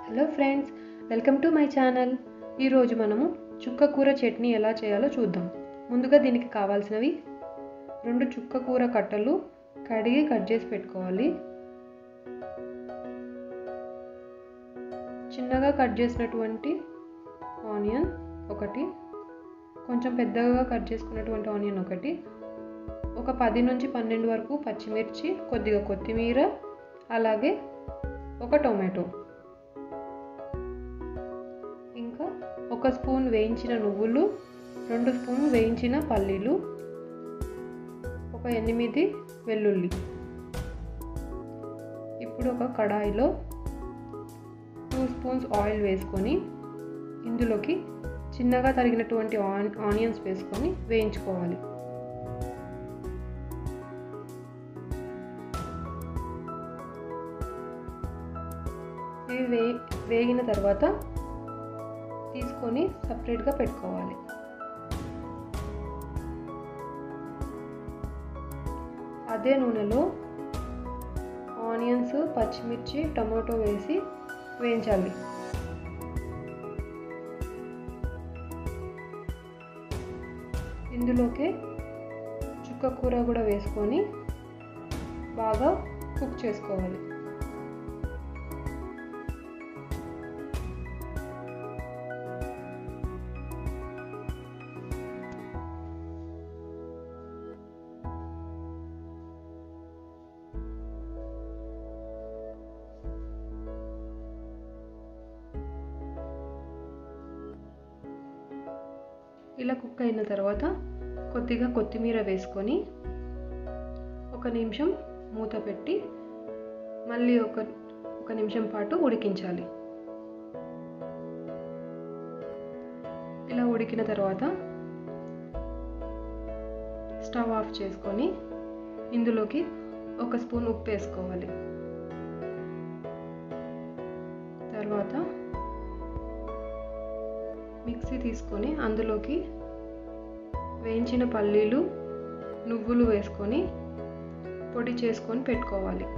hello friends welcome to my channel ఈరోజు మనము చుక్క కూర చట్నీ ఎలా చేయాలో చూద్దాం ముందుగా దీనికి కావాల్సినవి రెండు చుక్క కూర కట్టలు కడిగి కట్ చేసి పెట్టుకోవాలి చిన్నగా కట్ చేసినటువంటి ఆనియన్ ఒకటి కొంచెం పెద్దగా కట్ చేసుకున్నటువంటి ఆనియన్ ఒకటి ఒక పది నుంచి పన్నెండు వరకు పచ్చిమిర్చి కొద్దిగా కొత్తిమీర అలాగే ఒక టొమాటో ఇంకా ఒక స్పూన్ వేయించిన నువ్వులు రెండు స్పూన్ వేయించిన పల్లీలు ఒక ఎనిమిది వెల్లుల్లి ఇప్పుడు ఒక కడాయిలో టూ స్పూన్స్ ఆయిల్ వేసుకొని ఇందులోకి చిన్నగా తరిగినటువంటి ఆనియన్స్ వేసుకొని వేయించుకోవాలి ఇవి వే వేగిన తర్వాత తీసుకొని సపరేట్గా పెట్టుకోవాలి అదే నూనెలో ఆనియన్స్ పచ్చిమిర్చి టమాటో వేసి వేయించాలి ఇందులోకి చుక్క కూర కూడా వేసుకొని బాగా కుక్ చేసుకోవాలి ఇలా కుక్ అయిన తర్వాత కొద్దిగా కొత్తిమీర వేసుకొని ఒక నిమిషం మూత పెట్టి మళ్ళీ ఒక ఒక నిమిషం పాటు ఉడికించాలి ఇలా ఉడికిన తర్వాత స్టవ్ ఆఫ్ చేసుకొని ఇందులోకి ఒక స్పూన్ ఉప్పు వేసుకోవాలి తర్వాత మిక్సీ తీసుకొని అందులోకి వేయించిన పల్లీలు నువ్వులు వేసుకొని పొడి చేసుకొని పెట్టుకోవాలి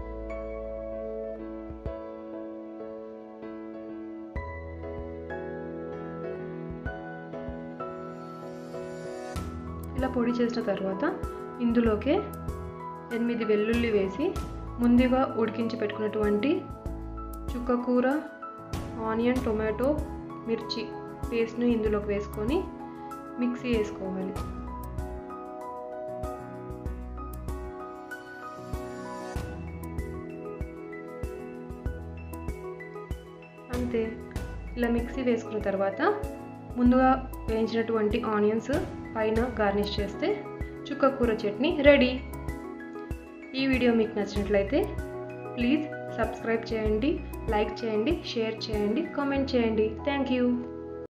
ఇలా పొడి చేసిన తర్వాత ఇందులోకి ఎనిమిది వెల్లుల్లి వేసి ముందుగా ఉడికించి పెట్టుకున్నటువంటి చుక్క కూర ఆనియన్ టొమాటో మిర్చి పేస్ట్ను ఇందులోకి వేసుకొని మిక్సీ వేసుకోవాలి అంతే ఇలా మిక్సీ వేసుకున్న తర్వాత ముందుగా వేయించినటువంటి ఆనియన్స్ పైన గార్నిష్ చేస్తే చుక్క కూర చట్నీ రెడీ ఈ వీడియో మీకు నచ్చినట్లయితే ప్లీజ్ సబ్స్క్రైబ్ చేయండి లైక్ చేయండి షేర్ చేయండి కామెంట్ చేయండి థ్యాంక్ యూ